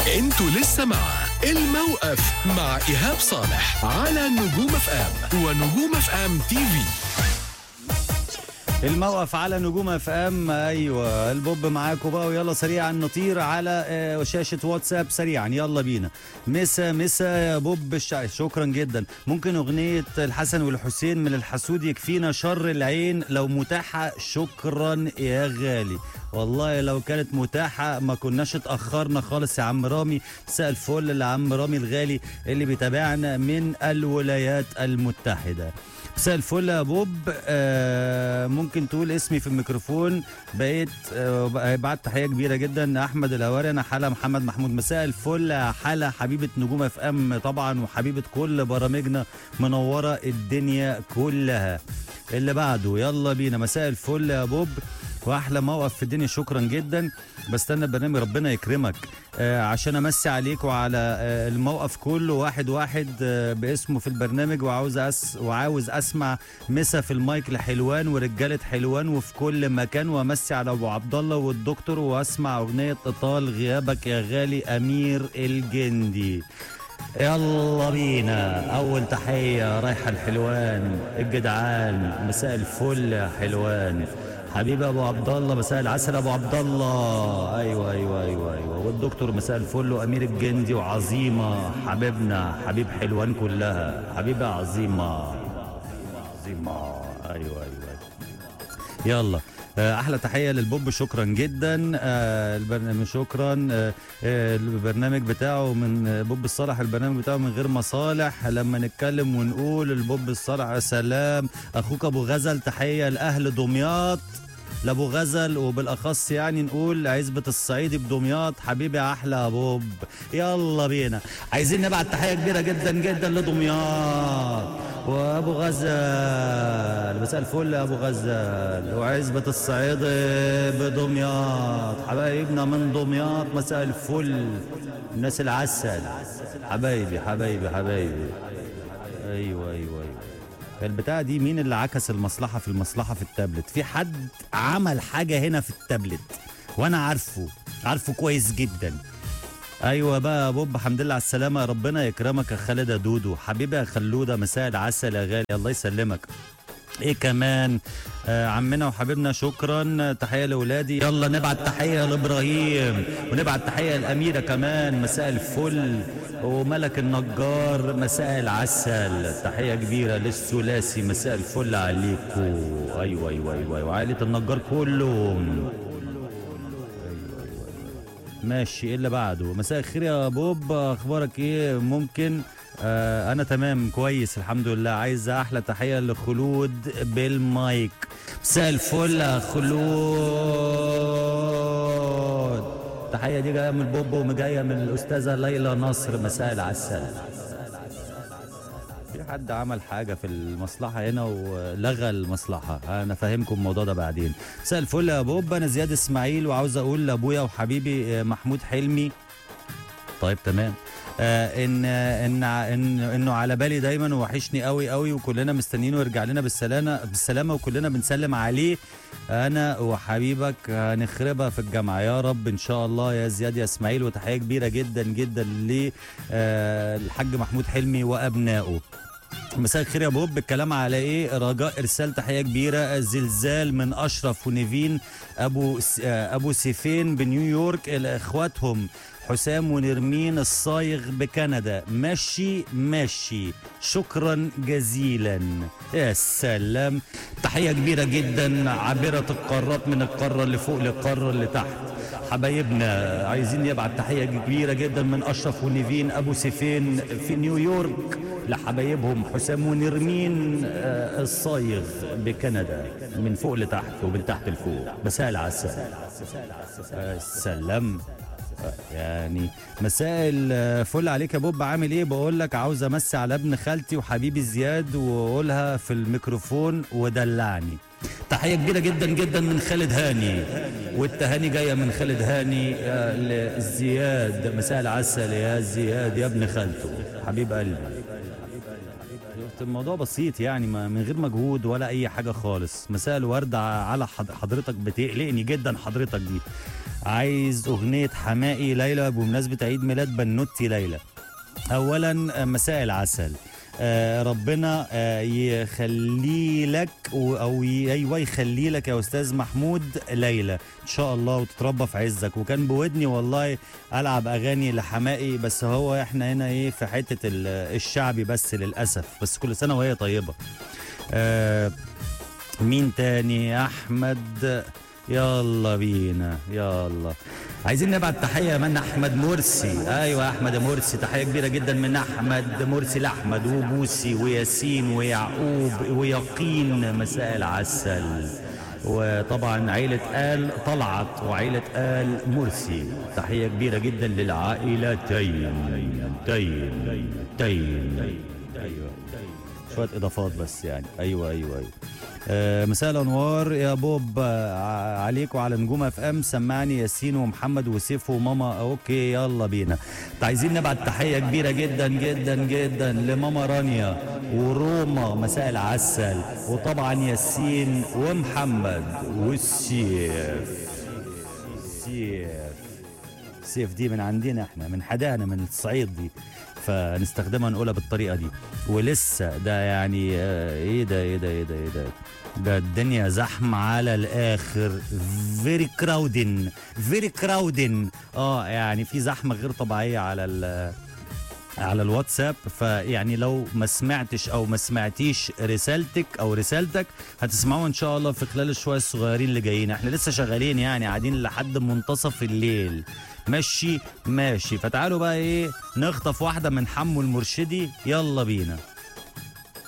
انتوا لسه مع الموقف مع ايهاب صالح على نجوم اف ام ونجوم اف ام تي في الموقف على نجوم اف ام ايوه البوب معاكم بقى ويلا سريعا نطير على آه، شاشه واتساب سريعا يلا بينا مسا مسا يا بوب الشع... شكرا جدا ممكن اغنيه الحسن والحسين من الحسود يكفينا شر العين لو متاحه شكرا يا غالي والله لو كانت متاحه ما كناش اتاخرنا خالص يا عم رامي مساء الفل لعم رامي الغالي اللي بيتابعنا من الولايات المتحده مساء الفل يا بوب آه ممكن تقول اسمي في الميكروفون بقيت آه بعت تحيه كبيره جدا احمد الهواري انا حلا محمد محمود مساء الفل يا حلا حبيبه نجوم اف ام طبعا وحبيبه كل برامجنا منوره الدنيا كلها اللي بعده يلا بينا مساء الفل يا بوب واحلى موقف في الدنيا شكرا جدا بستنى البرنامج ربنا يكرمك آه عشان امسي عليك وعلى آه الموقف كله واحد واحد آه باسمه في البرنامج وعاوز أس وعاوز اسمع مسا في المايك لحلوان ورجاله حلوان وفي كل مكان وامسي على ابو عبد الله والدكتور واسمع اغنيه اطال غيابك يا غالي امير الجندي يلا بينا اول تحيه رايحه الحلوان الجدعان مساء الفل يا حلوان حبيبي ابو عبد الله مساء العسل ابو عبد الله ايوه ايوه ايوه ايوه والدكتور مساء الفل وامير الجندي وعظيمه حبيبنا حبيب حلوان كلها حبيبه عظيمه عظيمه ايوه ايوه يلا آه، احلى تحيه للبوب شكرا جدا آه، البرنامج شكرا آه، آه، البرنامج بتاعه من آه، بوب الصالح البرنامج بتاعه من غير مصالح لما نتكلم ونقول البوب الصالح سلام اخوك ابو غزل تحيه لاهل دمياط لابو غزل وبالاخص يعني نقول عزبه الصعيدي بدمياط حبيبي يا احلى يا بوب يلا بينا عايزين نبعت تحيه كبيره جدا جدا لدمياط وابو غزل مساء الفل يا ابو غزل وعزبه الصعيدي بدمياط حبايبنا من دمياط مساء الفل الناس العسل حبايبي حبايبي حبايبي ايوه ايوه ايوه البتاعة دي مين اللي عكس المصلحة في المصلحة في التابلت في حد عمل حاجة هنا في التابلت وانا عارفه عارفه كويس جدا ايوه بقى يا بوب الحمد لله على السلامة ربنا يكرمك يا خالد يا دودو حبيبي يا خلودة مساء العسل يا غالي الله يسلمك ايه كمان آه عمنا وحبيبنا شكرا تحيه لاولادي يلا نبعت تحيه لابراهيم ونبعت تحيه لاميره كمان مساء الفل وملك النجار مساء العسل تحيه كبيره للثلاثي مساء الفل عليكم ايوه ايوه ايوه, أيوة. وعائله النجار كلهم ماشي ايه اللي بعده مساء الخير يا بوب اخبارك ايه ممكن آه انا تمام كويس الحمد لله عايز احلى تحيه لخلود بالمايك مساء الفل يا خلود التحيه دي جايه من البوب وجايه من الاستاذه ليلى نصر مساء العسل في حد عمل حاجه في المصلحه هنا ولغى المصلحه انا فاهمكم الموضوع ده بعدين مساء الفل يا بوب انا زياد اسماعيل وعاوز اقول لابويا وحبيبي آه، محمود حلمي طيب تمام آه ان ان ان انه على بالي دايما ووحشني قوي قوي وكلنا مستنيينه يرجع لنا بالسلامه بالسلامه وكلنا بنسلم عليه انا وحبيبك هنخربها في الجامعه يا رب ان شاء الله يا زياد يا اسماعيل وتحيه كبيره جدا جدا للحاج محمود حلمي وابنائه مساء الخير يا بوب الكلام على ايه رجاء ارسال تحيه كبيره زلزال من اشرف ونيفين ابو س- آه، ابو سيفين بنيويورك الى اخواتهم حسام ونرمين الصايغ بكندا ماشي ماشي شكرا جزيلا يا سلام تحيه كبيره جدا عابره القارات من القاره اللي فوق للقاره اللي تحت حبايبنا عايزين يبعت تحيه كبيره جدا من اشرف ونيفين ابو سيفين في نيويورك لحبايبهم حسام ونرمين آه، الصايغ بكندا من فوق لتحت ومن تحت لفوق مساء العسل آه، السلام آه، يعني مساء الفل عليك يا بوب عامل ايه بقول لك عاوز امسي على ابن خالتي وحبيبي زياد واقولها في الميكروفون ودلعني تحيه كبيره جدا جدا من خالد هاني والتهاني جايه من خالد هاني آه، لزياد مساء العسل يا زياد يا ابن خالته حبيب قلبي شفت الموضوع بسيط يعني ما من غير مجهود ولا اي حاجه خالص مساء الورد على حض- حضرتك بتقلقني جدا حضرتك دي عايز اغنيه حمائي ليلى بمناسبه عيد ميلاد بنوتي ليلى اولا آه، مساء العسل آه، ربنا آه، يخلي لك و- او ي- ايوه يخلي لك يا استاذ محمود ليلى ان شاء الله وتتربى في عزك وكان بودني والله العب اغاني لحمائي بس هو احنا هنا ايه في حته ال- الشعبي بس للاسف بس كل سنه وهي طيبه آه مين تاني احمد يلا بينا يلا عايزين نبعت تحيه من احمد مرسي ايوه احمد مرسي تحيه كبيره جدا من احمد مرسي لاحمد وبوسي وياسين ويعقوب ويقين مساء العسل وطبعا عيلة آل طلعت وعيلة آل مرسي تحية كبيرة جدا للعائلتين تين تين أيوة شوية إضافات بس يعني أيوة أيوة أيوة آه مساء الانوار يا بوب آه ع- عليك وعلى نجوم اف ام سمعني ياسين ومحمد وسيف وماما اوكي يلا بينا عايزين نبعت تحيه كبيره جدا جدا جدا لماما رانيا وروما مساء العسل وطبعا ياسين ومحمد والسيف سيف سيف دي من عندنا احنا من حدانا من الصعيد دي فنستخدمها نقولها بالطريقه دي ولسه ده يعني آه، ايه ده ايه ده ايه ده ايه ده ده الدنيا زحمه على الاخر فيري كراودن فيري كراودن اه يعني في زحمه غير طبيعيه على ال على الواتساب فيعني لو ما سمعتش او ما سمعتيش رسالتك او رسالتك هتسمعوها ان شاء الله في خلال الشويه الصغيرين اللي جايين احنا لسه شغالين يعني قاعدين لحد منتصف الليل ماشي ماشي فتعالوا بقى ايه نخطف واحده من حمو المرشدي يلا بينا